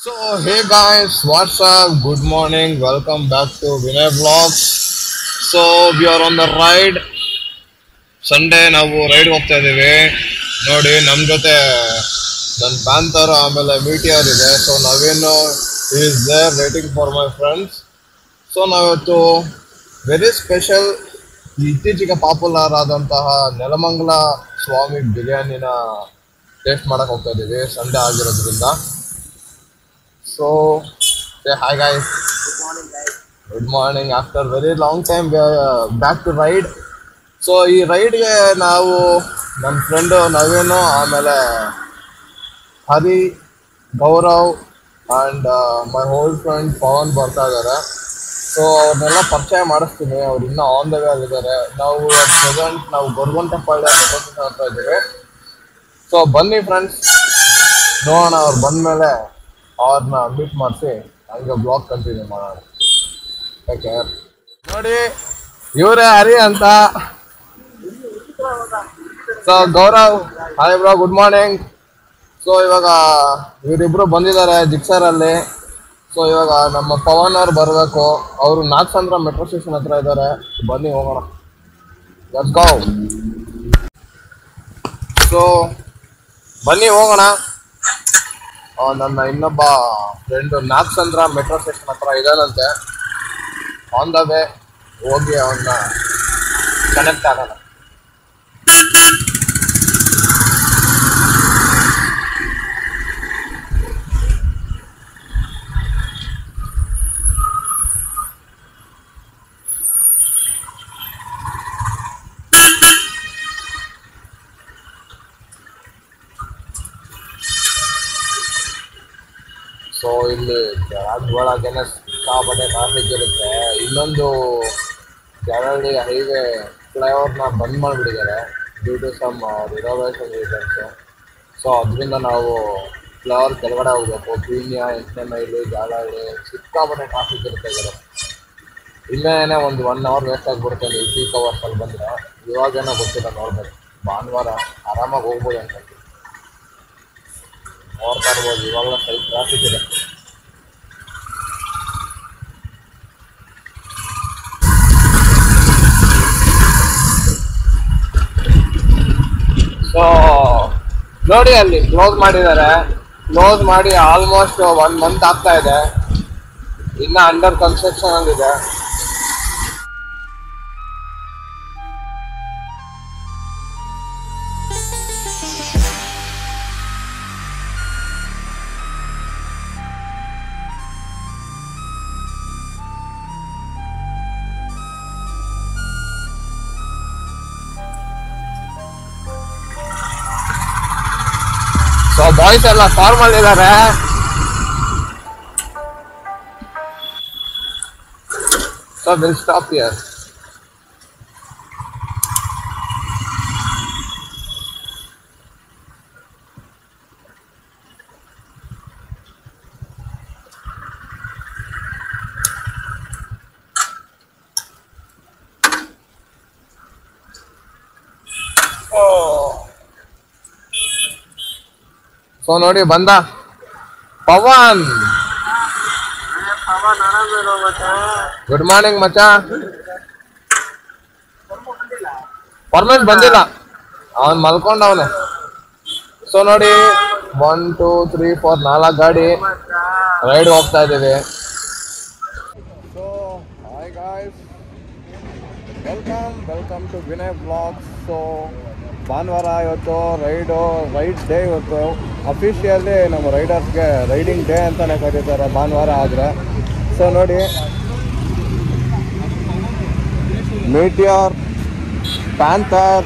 So hey guys, what's up? Good morning. Welcome back to Vinay Vlogs. So we are on the ride. Sunday ನಾವು ride ಹೋಗ್ತಾ ಇದೀವಿ ನೋಡಿ ನಮ್ಮ ಜೊತೆ ನನ್ನ ಪ್ಯಾಂತರ್ ಆಮೇಲೆ ಮೀಟಿಯರ್ ಇದೆ ಸೊ ನಾವೇನು is there waiting for my friends so ನಾವಿವತ್ತು ವೆರಿ ಸ್ಪೆಷಲ್ ಇತ್ತೀಚೆಗೆ ಪಾಪ್ಯುಲರ್ ಆದಂತಹ ನೆಲಮಂಗಲ ಸ್ವಾಮಿ ಬಿರಿಯಾನಿನ ಟೇಸ್ಟ್ ಮಾಡಕ್ ಹೋಗ್ತಾ ಇದೀವಿ ಸಂಡೇ ಆಗಿರೋದ್ರಿಂದ so hi guys good morning after very long time back to ride so ಈ ರೈಡ್ಗೆ ನಾವು ನಮ್ಮ ಫ್ರೆಂಡು ನವೀನು ಆಮೇಲೆ Hari Gaurav and my old friend Pavan ಬರ್ತಾ ಇದ್ದಾರೆ ಸೊ ಅವ್ರನ್ನೆಲ್ಲ ಪರಿಚಯ ಮಾಡಿಸ್ತೀನಿ ಅವ್ರು ಇನ್ನೂ ಆನ್ ದ ವೇ ಆಗಿದ್ದಾರೆ ನಾವು ಪ್ರೆಸೆಂಟ್ ನಾವು ಗೊರಗುಂಟೆಪಾಳ್ಯ ಮೆಟ್ರೋ ಹತ್ರ ಇದ್ದೀವಿ ಸೊ ಬನ್ನಿ ಫ್ರೆಂಡ್ಸ್ ನೋಡೋಣ ಅವ್ರು ಬಂದಮೇಲೆ ಅವ್ರನ್ನ ಮೀಟ್ ಮಾಡಿಸಿ ಹಂಗೆ ಬ್ಲಾಗ್ ಕಂಟಿನ್ಯೂ ಮಾಡೋಣ ಟೇಕ್ ಕೇರ್ ನೋಡಿ ಇವರೇ ಹರಿ ಅಂತ so Gaurav hi bro good morning so ಇವಾಗ ಇವರಿಬ್ರು ಬಂದಿದ್ದಾರೆ ಜಿಕ್ಸರಲ್ಲಿ ಸೊ ಇವಾಗ ನಮ್ಮ ಪವನ್ ಅವ್ರು ಬರಬೇಕು ಅವರು ನಾಗಸಂದ್ರ ಮೆಟ್ರೋ ಸ್ಟೇಷನ್ ಹತ್ರ ಇದ್ದಾರೆ ಬನ್ನಿ ಹೋಗೋಣ ಲೆಟ್ಸ್ ಗೋ ಸೊ ಬನ್ನಿ ಹೋಗೋಣ ಆ, ನನ್ನ ಇನ್ನೊಬ್ಬ ಫ್ರೆಂಡು ನಾಗಸಂದ್ರ ಮೆಟ್ರೋ ಸ್ಟೇಷನ್ ಹತ್ರ ಇದಾನಂತೆ ಆನ್ ದ ವೇ ಹೋಗಿ ಅವನ್ನ ಕನೆಕ್ಟ್ ಆಗೋಣ ಸೊ ಇಲ್ಲಿ ಒಳಗೇನೆ ಸಿಕ್ಕಾಪಟ್ಟೆ ಟ್ರಾಫಿಕ್ ಇರುತ್ತೆ ಇನ್ನೊಂದು ಜರಳಿ ಹೈವೇ ಫ್ಲೈಓವರ್ನ ಬಂದ್ ಮಾಡಿಬಿಟ್ಟಿದ್ದಾರೆ due to some renovation reasons so ಅದರಿಂದ ನಾವು ಫ್ಲೈಓವರ್ ಕೆಳಗಡೆ ಹೋಗ್ಬೇಕು ಪೀಣ್ಯ ಎಂಟನೇ ಮೈಲು ಜಾಲಹಳ್ಳಿ ಸಿಕ್ಕಾಪಟ್ಟೆ ಟ್ರಾಫಿಕ್ ಇರುತ್ತೆ ಗುರು ಇಲ್ಲೇನೆ ಒಂದು ಒನ್ ಅವರ್ ವೇಸ್ಟ್ ಆಗಿಬಿಡುತ್ತೆ ನೀವು ಪೀಕ್ ಅವರ್ಸಲ್ಲಿ ಬಂದರೆ ಇವಾಗೇನೋ ಗೊತ್ತಿಲ್ಲ ನೋಡ್ಬೇಕು ಭಾನುವಾರ ಆರಾಮಾಗಿ ಹೋಗ್ಬೋದು ಅಂತ ನೋಡ್ತಾ ಇರ್ಬೋದು ಇವಾಗಲೂ ಸ್ವಲ್ಪ ಟ್ರಾಫಿಕ್ ಇದೆ ಸೊ ನೋಡಿ ಅಲ್ಲಿ ಕ್ಲೋಸ್ ಮಾಡಿದ್ದಾರೆ ಕ್ಲೋಸ್ ಮಾಡಿ ಆಲ್ಮೋಸ್ಟ್ ಒನ್ ಮಂತ್ ಆಗ್ತಾ ಇದೆ ಇನ್ನ ಅಂಡರ್ ಕನ್ಸ್ಟ್ರಕ್ಷನ್ ಅಲ್ಲಿದೆ ಸೊ ಬಾಯ್ಸ್ ಎಲ್ಲ ಫಾರ್ಮಲ್ ಇದ್ದಾರೆ so will stop here so ನೋಡಿ ಬಂದ ಪವನ್ ಗುಡ್ ಮಾರ್ನಿಂಗ್ ಮಚ್ಚ ಪರ್ಮನೆಂಟ್ ಬಂದಿಲ್ಲ ಅವನ್ ಮಲ್ಕೊಂಡವನೆ ಸೊ ನೋಡಿ ಒನ್ ಟೂ ತ್ರೀ ಫೋರ್ ನಾಲ್ಕು ಗಾಡಿ ರೈಡ್ ಹೋಗ್ತಾ ಇದೀವಿ so hi guys welcome welcome to Vinay blogs so ಭಾನುವಾರ ಇವತ್ತು ರೈಡು ರೈಡ್ ಡೇ ಇವತ್ತು ಅಫಿಷಿಯಲಿ ನಮ್ಮ ರೈಡರ್ಸ್ಗೆ ರೈಡಿಂಗ್ ಡೇ ಅಂತಲೇ ಕರೀತಾರೆ ಭಾನುವಾರ ಆದರೆ ಸೊ ನೋಡಿ ಮೀಟಿಯರ್ ಪ್ಯಾಂಥರ್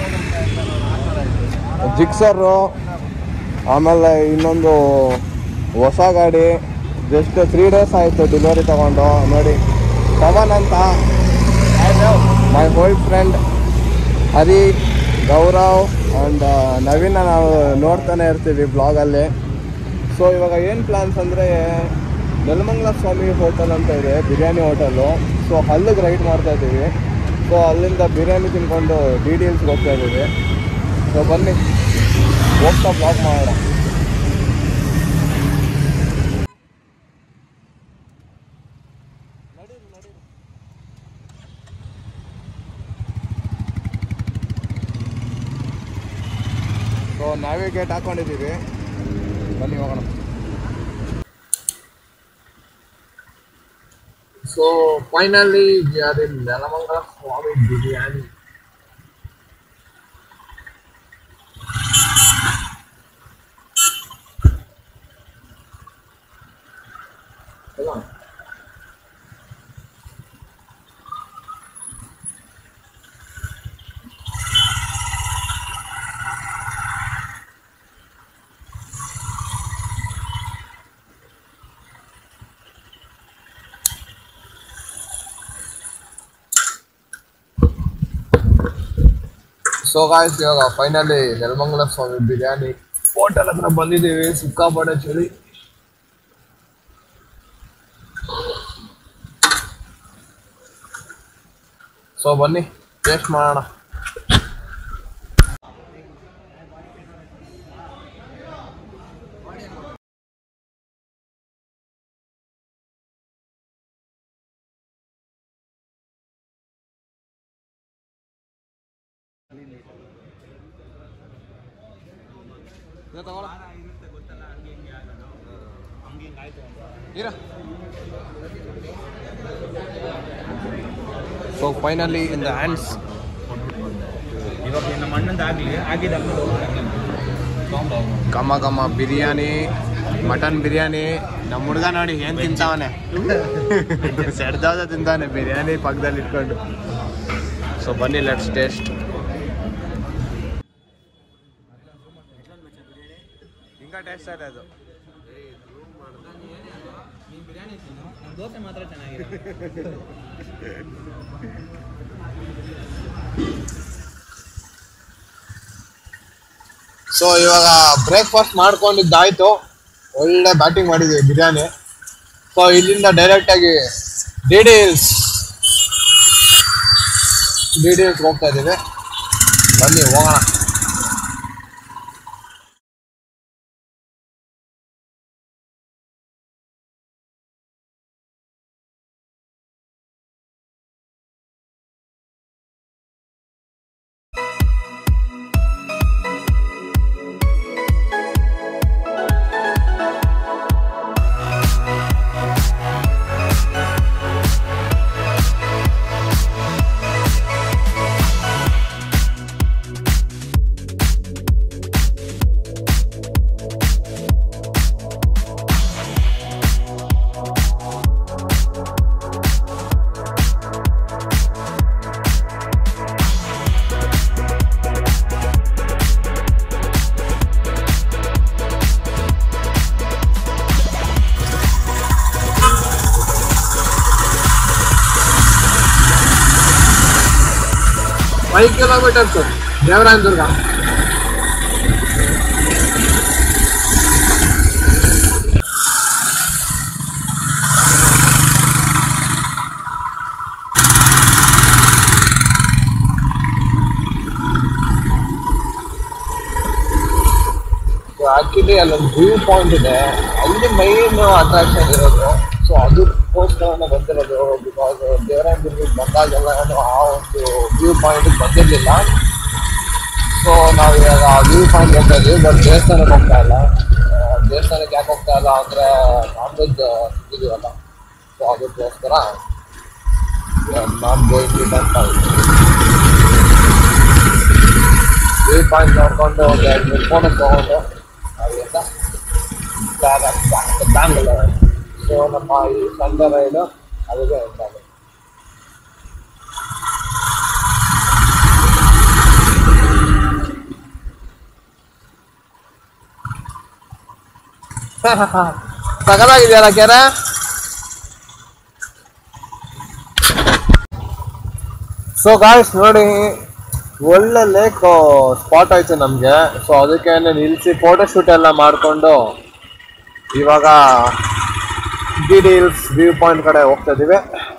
ಜಿಕ್ಸರು ಆಮೇಲೆ ಇನ್ನೊಂದು ಹೊಸ ಗಾಡಿ ಜಸ್ಟ್ ತ್ರೀ ಡೇಸ್ ಆಯಿತು ಡೆಲಿವರಿ ತಗೊಂಡು ನೋಡಿ ಪವನ್ ಅಂತ my old friend Hari Gaurav and Naveen ನಾವು ನೋಡ್ತಾನೆ ಇರ್ತೀವಿ ಬ್ಲಾಗಲ್ಲಿ ಸೊ ಇವಾಗ ಏನು ಪ್ಲ್ಯಾನ್ಸ್ ಅಂದರೆ ನೆಲಮಂಗಲ ಸ್ವಾಮಿ ಹೋಟೆಲ್ ಅಂತ ಇದೆ ಬಿರಿಯಾನಿ ಹೋಟೆಲ್ಲು ಸೊ ಅಲ್ಲಿಗೆ ರೈಡ್ ಮಾಡ್ತಾ ಇದ್ದೀವಿ ಸೊ ಅಲ್ಲಿಂದ ಬಿರಿಯಾನಿ ತಿನ್ಕೊಂಡು ಡಿ ಡಿ ಎಲ್ಸ್ಗೆ ಹೋಗ್ತಾ ಇದ್ದೀವಿ ಸೊ ಬನ್ನಿ ಹೋಗ್ತಾ ಬ್ಲಾಗ್ ಮಾಡೋಣ ನ್ಯಾವಿಗೇಟ್ ಹಾಕೊಂಡಿದ್ದೀವಿ ಬನ್ನಿ ಹೋಗೋಣ so finally we are in Nelamangala Swami biryani Come on. So guys ಇವಾಗ ಫೈನಲಿ ನೆಲಮಂಗಲ ಸ್ವಾಮಿ ಬಿರಿಯಾನಿ ಹೋಟೆಲ್ ಹತ್ರ ಬಂದಿದ್ದೀವಿ ಸಿಕ್ಕಾಪಟ್ಟೆ ಚಳಿ ಸೊ ಬನ್ನಿ ಟೇಸ್ಟ್ ಮಾಡೋಣ so finally in the hands ಇವಾಗ ನಮ್ಮ ಅಣ್ಣಂದು ಆಗಲಿ ಆಗಿದ ಘಮ ಘಮ ಬಿರಿಯಾನಿ ಮಟನ್ ಬಿರಿಯಾನಿ ನಮ್ಮ ಹುಡುಗ ನೋಡಿ ಏನ್ ತಿಂತಾವನೆ ಸೆಡ್ದಾದ ತಿಂತಾನೆ ಬಿರಿಯಾನಿ ಪಕ್ಕದಲ್ಲಿ ಇಟ್ಕೊಂಡು ಸೊ ಬನ್ನಿ ಲೆಟ್ಸ್ ಟೇಸ್ಟ್ ಹಿಂಗ ಟೇಸ್ಟ್ ಆಯ್ತು ಅದು ಬಿರಿಯಾನಿ ತಿನ್ನು ದೋಸೆ ಮಾತ್ರ ಚೆನ್ನಾಗಿದೆ ಸೊ ಇವಾಗ ಬ್ರೇಕ್ಫಾಸ್ಟ್ ಮಾಡ್ಕೊಂಡಿದ್ದಾಯ್ತು ಒಳ್ಳೆ ಬ್ಯಾಟಿಂಗ್ ಮಾಡಿದ್ವಿ ಬಿರಿಯಾನಿ ಸೊ ಇಲ್ಲಿಂದ ಡೈರೆಕ್ಟ್ ಆಗಿ D D hills D D hills ಹೋಗ್ತಾ ಇದ್ದೀವಿ ಬನ್ನಿ ಹೋಗೋಣ ಫೈವ್ ಕಿಲೋಮೀಟರ್ಸ್ ದೇವರಾಯನದುರ್ಗ ಆಕ್ಚುಲಿ ಅಲ್ಲೊಂದು ವ್ಯೂ ಪಾಯಿಂಟ್ ಇದೆ ಅಲ್ಲಿ ಮೈನ್ ಅಟ್ರಾಕ್ಷನ್ ಇರೋದು ಸೊ ಅದಕ್ಕೋಸ್ಕರ ಬಂದಿರೋದು ಬಿಕಾಸ್ ದೇವರಾಯನದುರ್ಗಕ್ಕೆ ಬಂದಾಗೆಲ್ಲ ನಾನು ಆ ಒಂದು ವ್ಯೂ ಪಾಯಿಂಟ್ ಬಂದಿರಲಿಲ್ಲ ಸೊ ನಾವು ಇವಾಗ ವ್ಯೂ ಪಾಯಿಂಟ್ ಹೋಗ್ತಾ ಇದ್ದೀವಿ ಬಟ್ ದೇವಸ್ಥಾನಕ್ಕೆ ಹೋಗ್ತಾ ಇಲ್ಲ ಆ, ದೇವಸ್ಥಾನಕ್ಕೆ ಯಾಕೆ ಹೋಗ್ತಾ ಇಲ್ಲ ಅಂದರೆ ನಾನ್ ವೆಜ್ ಇದೀವಲ್ಲ ಸೊ ಅದಕ್ಕೋಸ್ಕರ ನಾನ್ going to temple view point ನೋಡ್ಕೊಂಡು ಒಂದು ಎರಡು ಮೂರು ಫೋಟೋ ತೊಗೊಂಡು ಅಲ್ಲಿಂದ ಬ್ಯಾಂಗ್ಳೂರ್ ಸೊ ನಮ್ಮ ಈ ಸಂಡೆ ರೈಡು ಅದಕ್ಕೆ ಎಂಡ್ ಆಗುತ್ತೆ ಸಗದಾಗಿದೆಯಲ್ಲ ಕೆರೆ ಸೊ ಗಾಯ್ಸ್ ನೋಡಿ ಒಳ್ಳೆ ಲೇಕ್ ಸ್ಪಾಟ್ ಆಯ್ತು ನಮಗೆ ಸೊ ಅದಕ್ಕೆ ನಿಲ್ಲಿಸಿ ಫೋಟೋ ಶೂಟ್ ಎಲ್ಲ ಮಾಡಿಕೊಂಡು ಇವಾಗ D D hills view point ಕಡೆ ಹೋಗ್ತಾ ಇದೀವಿ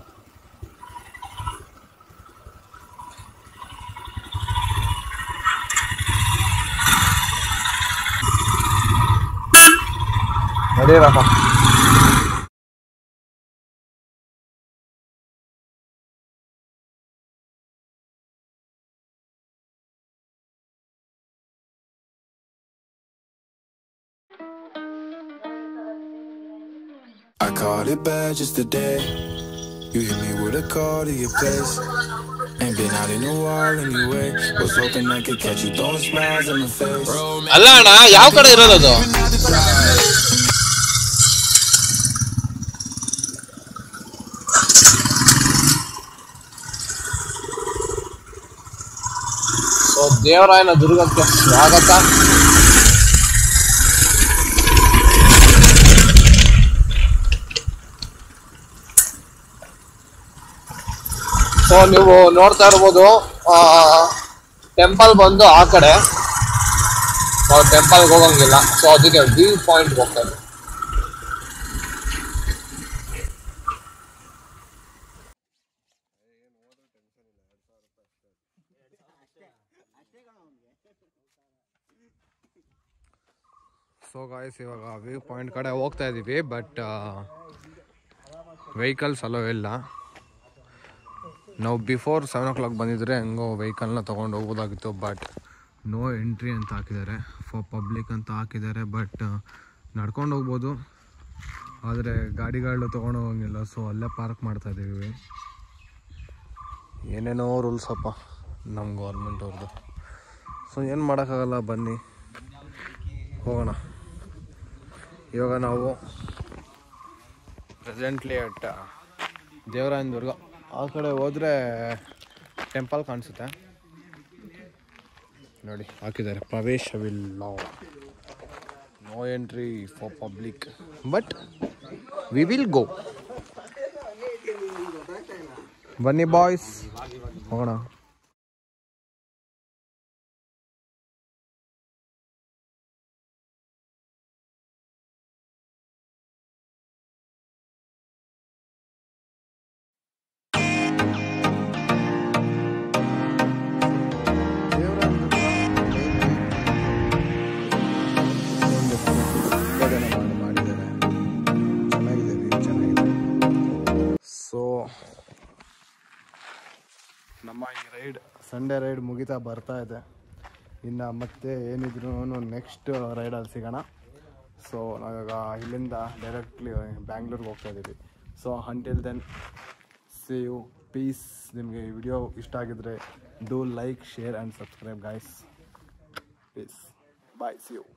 ನಡೀರಪ್ಪ I caught it bad just today. You hit me with a call to your place. Ain't been out in a while anyway. Was hoping I could catch you throwing smiles in my face. ಅಲ್ಲ ಅಣ್ಣ ಯಾವ ಕಡೆ ಇರೋದು so ದೇವರಾಯನ ದುರ್ಗಕ್ಕೆ ಸ್ವಾಗತ so ನೀವು ನೋಡ್ತಾ ಇರ್ಬೋದು temple ಬಂದು ಆ ಕಡೆ ನಾವು ಟೆಂಪಲ್ಗೆ ಹೋಗಂಗಿಲ್ಲ ಸೊ ಅದಕ್ಕೆ ವ್ಯೂ ಪಾಯಿಂಟ್ ಹೋಗ್ತಾ ಇದ್ದೀವಿ ಸೊ ಗಾಯ್ಸ್ ಇವಾಗ ವ್ಯೂ ಪಾಯಿಂಟ್ ಕಡೆ ಹೋಗ್ತಾ ಇದ್ದೀವಿ ಬಟ್ ವೆಹಿಕಲ್ಸ್ ಅಲೋ ಇಲ್ಲ ನಾವು ಬಿಫೋರ್ ಸೆವೆನ್ ಓ ಕ್ಲಾಕ್ ಬಂದಿದ್ರೆ ಹೆಂಗೋ ವೆಹಿಕಲ್ನ ತೊಗೊಂಡು ಹೋಗ್ಬೋದಾಗಿತ್ತು ಬಟ್ ನೋ ಎಂಟ್ರಿ ಅಂತ ಹಾಕಿದ್ದಾರೆ ಫಾರ್ ಪಬ್ಲಿಕ್ ಅಂತ ಹಾಕಿದ್ದಾರೆ ಬಟ್ ನಡ್ಕೊಂಡು ಹೋಗ್ಬೋದು ಆದರೆ ಗಾಡಿಗಳು ತೊಗೊಂಡು ಹೋಗಂಗಿಲ್ಲ ಸೊ ಅಲ್ಲೇ ಪಾರ್ಕ್ ಮಾಡ್ತಾ ಇದ್ದೀವಿ ಏನೇನೋ ರೂಲ್ಸ್ ಅಪ್ಪ ನಮ್ಮ ಗೌರ್ಮೆಂಟ್ ಅವ್ರದ್ದು ಸೊ ಏನು ಮಾಡೋಕ್ಕಾಗಲ್ಲ ಬನ್ನಿ ಹೋಗೋಣ ಇವಾಗ ನಾವು ಪ್ರೆಸೆಂಟ್ಲಿ ಅಟ್ ದೇವರಾಯನ ದುರ್ಗ ಆ ಕಡೆ ಹೋದರೆ ಟೆಂಪಲ್ ಕಾಣಿಸುತ್ತೆ ನೋಡಿ ಹಾಕಿದ್ದಾರೆ ಪ್ರವೇಶವಿಲ್ಲ no entry for public but we will go ಬನ್ನಿ ಬಾಯ್ಸ್ ಹೋಗೋಣ ಸೊ ನಮ್ಮ ಈ ರೈಡ್ ಸಂಡೇ ರೈಡ್ ಮುಗಿತಾ ಬರ್ತಾ ಇದೆ ಇನ್ನು ಮತ್ತೆ ಏನಿದ್ರು ನೆಕ್ಸ್ಟ್ ರೈಡಲ್ಲಿ ಸಿಗೋಣ ಸೊ ನಾವಾಗ ಇಲ್ಲಿಂದ ಡೈರೆಕ್ಟ್ಲಿ ಬ್ಯಾಂಗ್ಳೂರ್ಗೆ ಹೋಗ್ತಾ ಇದ್ದೀವಿ so until then see you peace ನಿಮಗೆ ಈ ವಿಡಿಯೋ ಇಷ್ಟ ಆಗಿದ್ರೆ do like share and subscribe guys peace bye see you